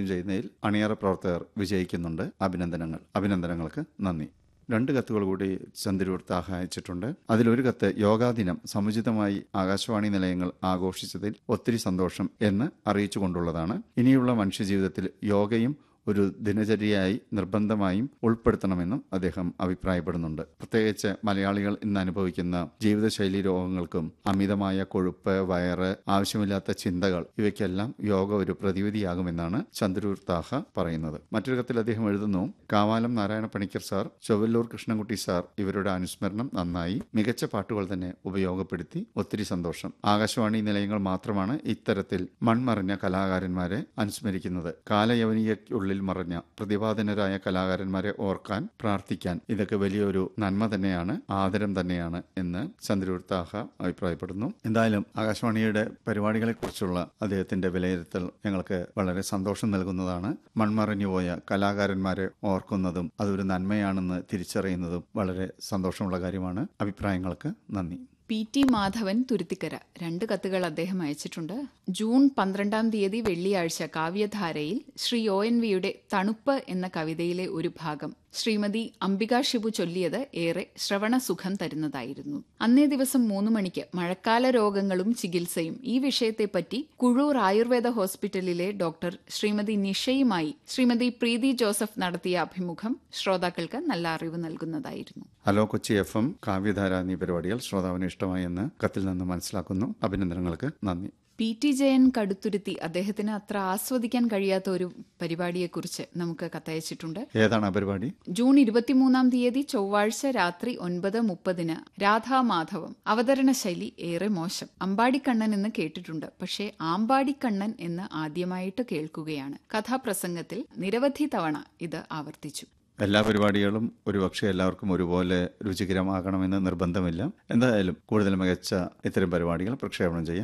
ചെയ്യുന്നതിൽ അണിയറ പ്രവർത്തകർ വിജയിക്കുന്നുണ്ട് അഭിനന്ദനങ്ങൾ അഭിനന്ദനങ്ങൾക്ക് നന്ദി രണ്ട് കത്തുകൾ കൂടി ചന്ദ്രൂർ താഹ അയച്ചിട്ടുണ്ട് അതിലൊരു കത്ത് യോഗാദിനം സമുചിതമായി ആകാശവാണി നിലയങ്ങൾ ആഘോഷിച്ചതിൽ ഒത്തിരി സന്തോഷം എന്ന് അറിയിച്ചുകൊണ്ടുള്ളതാണ് ഇനിയുള്ള മനുഷ്യജീവിതത്തിൽ യോഗയും ഒരു ദിനചര്യയായി നിർബന്ധമായും ഉൾപ്പെടുത്തണമെന്നും അദ്ദേഹം അഭിപ്രായപ്പെടുന്നുണ്ട് പ്രത്യേകിച്ച് മലയാളികൾ ഇന്ന് അനുഭവിക്കുന്ന ജീവിതശൈലി രോഗങ്ങൾക്കും അമിതമായ കൊഴുപ്പ് വയറ് ആവശ്യമില്ലാത്ത ചിന്തകൾ ഇവയ്ക്കെല്ലാം യോഗ ഒരു പ്രതിവിധിയാകുമെന്നാണ് ചന്ദ്രൂർ താഹ പറയുന്നത് മറ്റൊരു കത്തിൽ അദ്ദേഹം എഴുതുന്നു കാവാലം നാരായണ പണിക്കർ സാർ ചൊവ്വല്ലൂർ കൃഷ്ണൻകുട്ടി സാർ ഇവരുടെ അനുസ്മരണം നന്നായി മികച്ച പാട്ടുകൾ തന്നെ ഉപയോഗപ്പെടുത്തി ഒത്തിരി സന്തോഷം ആകാശവാണി നിലയങ്ങൾ മാത്രമാണ് ഇത്തരത്തിൽ മൺമറഞ്ഞ കലാകാരന്മാരെ അനുസ്മരിക്കുന്നത് കാലയവനികയ്ക്കുള്ളിൽ മറഞ്ഞ പ്രതിപാദനരായ കലാകാരന്മാരെ ഓർക്കാൻ പ്രാർത്ഥിക്കാൻ ഇതൊക്കെ വലിയൊരു നന്മ തന്നെയാണ് ആദരം തന്നെയാണ് എന്ന് ചന്ദ്രൂർ താഹ അഭിപ്രായപ്പെടുന്നു എന്തായാലും ആകാശവാണിയുടെ പരിപാടികളെക്കുറിച്ചുള്ള അദ്ദേഹത്തിന്റെ വിലയിരുത്തൽ ഞങ്ങൾക്ക് വളരെ സന്തോഷം നൽകുന്നതാണ് മൺമറഞ്ഞുപോയ കലാകാരന്മാരെ ഓർക്കുന്നതും അതൊരു നന്മയാണെന്ന് തിരിച്ചറിയുന്നതും വളരെ സന്തോഷമുള്ള കാര്യമാണ് അഭിപ്രായങ്ങൾക്ക് നന്ദി പി ടി മാധവൻ തുരുത്തിക്കര രണ്ട് കത്തുകൾ അദ്ദേഹം അയച്ചിട്ടുണ്ട് ജൂൺ പന്ത്രണ്ടാം തീയതി വെള്ളിയാഴ്ച കാവ്യധാരയിൽ ശ്രീ ഒ എൻ വിയുടെ തണുപ്പ് എന്ന കവിതയിലെ ഒരു ഭാഗം ശ്രീമതി അംബിക ഷിബു ചൊല്ലിയത് ഏറെ ശ്രവണസുഖം തരുന്നതായിരുന്നു അന്നേ ദിവസം മൂന്ന് മണിക്ക് മഴക്കാല രോഗങ്ങളും ചികിത്സയും ഈ വിഷയത്തെപ്പറ്റി കുഴൂർ ആയുർവേദ ഹോസ്പിറ്റലിലെ ഡോക്ടർ ശ്രീമതി നിഷയുമായി ശ്രീമതി പ്രീതി ജോസഫ് നടത്തിയ അഭിമുഖം ശ്രോതാക്കൾക്ക് നല്ല അറിവ് നൽകുന്നതായിരുന്നു hello Kochi F M Kavyadhara എന്നീ പരിപാടികൾ ശ്രോതാവിന് ഇഷ്ടമായി എന്ന് കത്തിൽ നിന്ന് മനസ്സിലാക്കുന്നു അഭിനന്ദനങ്ങൾക്ക് നന്ദി പി ടി ജയൻ കടുത്തുരുത്തി അദ്ദേഹത്തിന് അത്ര ആസ്വദിക്കാൻ കഴിയാത്ത ഒരു പരിപാടിയെക്കുറിച്ച് നമുക്ക് കത്തയച്ചിട്ടുണ്ട് ഏതാണ് ആ പരിപാടി ജൂൺ ഇരുപത്തിമൂന്നാം തീയതി ചൊവ്വാഴ്ച രാത്രി ഒൻപത് മുപ്പതിന് രാധാമാധവം അവതരണ ശൈലി ഏറെ മോശം അമ്പാടിക്കണ്ണൻ എന്ന് കേട്ടിട്ടുണ്ട് പക്ഷേ ആമ്പാടിക്കണ്ണൻ എന്ന് ആദ്യമായിട്ട് കേൾക്കുകയാണ് കഥാപ്രസംഗത്തിൽ നിരവധി തവണ ഇത് ആവർത്തിച്ചു എല്ലാ പരിപാടികളും ഒരുപക്ഷെ എല്ലാവർക്കും ഒരുപോലെ രുചികരമാകണമെന്ന് നിർബന്ധമില്ല എന്തായാലും കൂടുതൽ മികച്ച ഇത്തരം പരിപാടികൾ പ്രക്ഷേപണം ചെയ്യാൻ